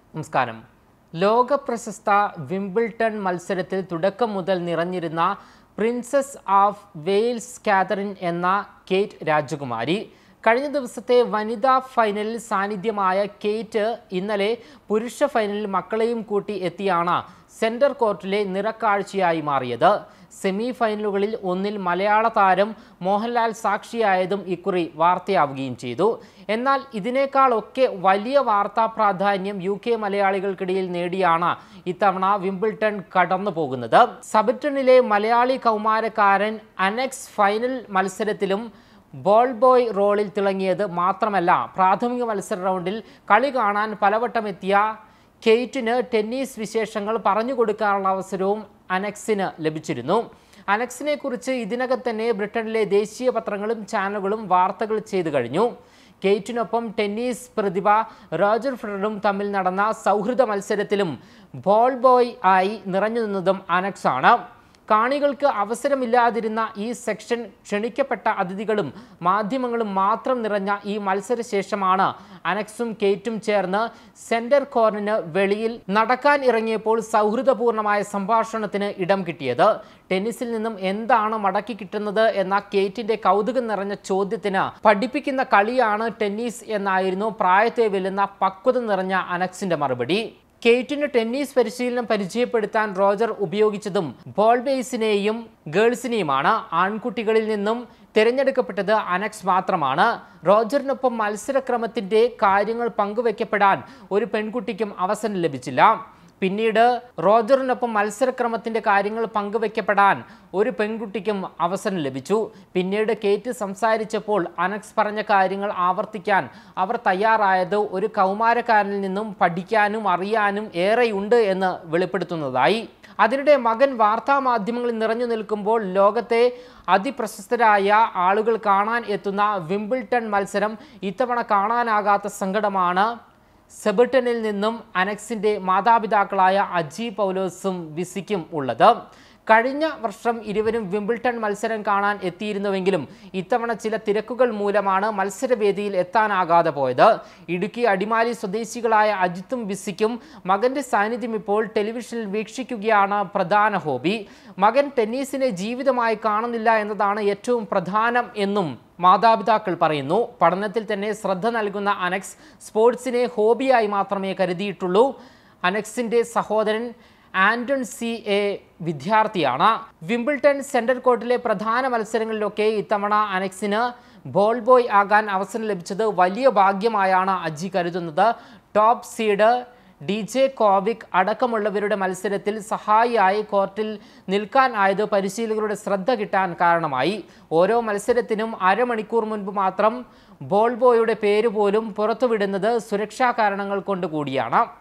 നമസ്കാരം ലോക പ്രശസ്ത വിംബിൾട്ടൺ മത്സരത്തിൽ തുടക്കം മുതൽ നിറഞ്ഞിരുന്ന പ്രിൻസസ് ഓഫ് വെയിൽസ് കാതറിൻ എന്ന കേറ്റ് രാജകുമാരി കഴിഞ്ഞ ദിവസത്തെ വനിതാ ഫൈനലിൽ സാന്നിധ്യമായ കേറ്റ് ഇന്നലെ പുരുഷ ഫൈനലിൽ മക്കളെയും കൂട്ടി എത്തിയാണ് സെൻറ്റർ കോർട്ടിലെ നിറക്കാഴ്ചയായി മാറിയത് സെമി ഫൈനലുകളിൽ ഒന്നിൽ മലയാള താരം മോഹൻലാൽ സാക്ഷിയായതും ഇക്കുറി വാർത്തയാവുകയും ചെയ്തു എന്നാൽ ഇതിനേക്കാളൊക്കെ വലിയ വാർത്താ പ്രാധാന്യം യു കെ മലയാളികൾക്കിടയിൽ നേടിയാണ് ഇത്തവണ വിംബിൾട്ടൺ കടന്നു പോകുന്നത് സബറ്റണിലെ മലയാളി കൗമാരക്കാരൻ അനെക്സ് ഫൈനൽ മത്സരത്തിലും ബോൾ ബോയ് റോളിൽ തിളങ്ങിയത് മാത്രമല്ല പ്രാഥമിക മത്സര റൗണ്ടിൽ കളി കാണാൻ പലവട്ടം എത്തിയ കെയ്റ്റിന് ടെന്നീസ് വിശേഷങ്ങൾ പറഞ്ഞു കൊടുക്കാനുള്ള അവസരവും അനക്സിന് ലഭിച്ചിരുന്നു അനക്സിനെ കുറിച്ച് ഇതിനകം തന്നെ ബ്രിട്ടനിലെ ദേശീയ പത്രങ്ങളും ചാനലുകളും വാർത്തകൾ ചെയ്തു കഴിഞ്ഞു കെയ്റ്റിനൊപ്പം ടെന്നീസ് പ്രതിഭ റോജർ ഫെഡറും തമ്മിൽ നടന്ന സൗഹൃദ മത്സരത്തിലും ബോൾ ബോയ് ആയി നിറഞ്ഞു നിന്നതും അനക്സ് ആണ് കാണികൾക്ക് അവസരമില്ലാതിരുന്ന ഈ സെക്ഷൻ ക്ഷണിക്കപ്പെട്ട അതിഥികളും മാധ്യമങ്ങളും മാത്രം നിറഞ്ഞ ഈ മത്സരശേഷമാണ് അനക്സും കേറ്റും ചേർന്ന് സെന്റർ കോർണിന് വെളിയിൽ നടക്കാൻ ഇറങ്ങിയപ്പോൾ സൗഹൃദപൂർണമായ സംഭാഷണത്തിന് ഇടം കിട്ടിയത് ടെന്നീസിൽ നിന്നും എന്താണ് മടക്കി കിട്ടുന്നത് എന്ന കേറ്റിന്റെ കൗതുകം നിറഞ്ഞ ചോദ്യത്തിന് പഠിപ്പിക്കുന്ന കളിയാണ് ടെന്നീസ് എന്നായിരുന്നു പ്രായത്തെ വെല്ലുന്ന പക്വത നിറഞ്ഞ അനക്സിന്റെ മറുപടി കെയ്റ്റിന് ടെന്നീസ് പരിശീലനം പരിചയപ്പെടുത്താൻ റോജർ ഉപയോഗിച്ചതും ബോൾ ബേസിനെയും ഗേൾസിനെയുമാണ് ആൺകുട്ടികളിൽ നിന്നും തിരഞ്ഞെടുക്കപ്പെട്ടത് അനക്സ് മാത്രമാണ് റോജറിനൊപ്പം മത്സരക്രമത്തിന്റെ കാര്യങ്ങൾ പങ്കുവെക്കപ്പെടാൻ ഒരു പെൺകുട്ടിക്കും അവസരം ലഭിച്ചില്ല പിന്നീട് റോജറിനൊപ്പം മത്സരക്രമത്തിന്റെ കാര്യങ്ങൾ പങ്കുവെക്കപ്പെടാൻ ഒരു പെൺകുട്ടിക്കും അവസരം ലഭിച്ചു പിന്നീട് കേറ്റ് സംസാരിച്ചപ്പോൾ അനക്സ് പറഞ്ഞ കാര്യങ്ങൾ ആവർത്തിക്കാൻ അവർ തയ്യാറായത് ഒരു കൗമാരക്കാരനിൽ നിന്നും പഠിക്കാനും അറിയാനും ഏറെയുണ്ട് എന്ന് വെളിപ്പെടുത്തുന്നതായി അതിനിടെ മകൻ വാർത്താ മാധ്യമങ്ങളിൽ നിറഞ്ഞു നിൽക്കുമ്പോൾ ലോകത്തെ അതിപ്രശസ്തരായ ആളുകൾ കാണാൻ എത്തുന്ന വിംബിൾട്ടൺ മത്സരം ഇത്തവണ കാണാനാകാത്ത സങ്കടമാണ് സെബർട്ടനിൽ നിന്നും അനക്സിന്റെ മാതാപിതാക്കളായ അജി പൗലോസും വിസിക്കും ഉള്ളത് കഴിഞ്ഞ വർഷം ഇരുവരും വിംബിൾട്ടൺ മത്സരം കാണാൻ എത്തിയിരുന്നുവെങ്കിലും ഇത്തവണ ചില തിരക്കുകൾ മൂലമാണ് മത്സരവേദിയിൽ എത്താനാകാതെ പോയത് ഇടുക്കി അടിമാലി സ്വദേശികളായ അജിത്തും വിസിക്കും മകന്റെ സാന്നിധ്യം ഇപ്പോൾ ടെലിവിഷനിൽ വീക്ഷിക്കുകയാണ് പ്രധാന ഹോബി മകൻ ടെന്നീസിനെ ജീവിതമായി കാണുന്നില്ല എന്നതാണ് ഏറ്റവും പ്രധാനം എന്നും മാതാപിതാക്കൾ പറയുന്നു പഠനത്തിൽ തന്നെ ശ്രദ്ധ നൽകുന്ന അനക്സ് സ്പോർട്സിനെ ഹോബിയായി മാത്രമേ കരുതിയിട്ടുള്ളൂ അനക്സിന്റെ സഹോദരൻ ആന്റൺ സി എ വിദ്യാർത്ഥിയാണ് വിംബിൾട്ടൺ സെൻട്രൽ കോർട്ടിലെ പ്രധാന മത്സരങ്ങളിലൊക്കെ ഇത്തവണ അനക്സിന് ബോൾ ബോയ് ആകാൻ അവസരം ലഭിച്ചത് വലിയ ഭാഗ്യമായാണ് അജി കരുതുന്നത് top seed Djokovic അടക്കമുള്ളവരുടെ മത്സരത്തിൽ സഹായിയായി കോർട്ടിൽ നിൽക്കാൻ ആയത് പരിശീലകരുടെ ശ്രദ്ധ കിട്ടാൻ കാരണമായി ഓരോ മത്സരത്തിനും അരമണിക്കൂർ മുൻപ് മാത്രം ബോൾ ബോയുടെ പേര് പോലും പുറത്തുവിടുന്നത് സുരക്ഷാ കാരണങ്ങൾ കൊണ്ട് കൂടിയാണ്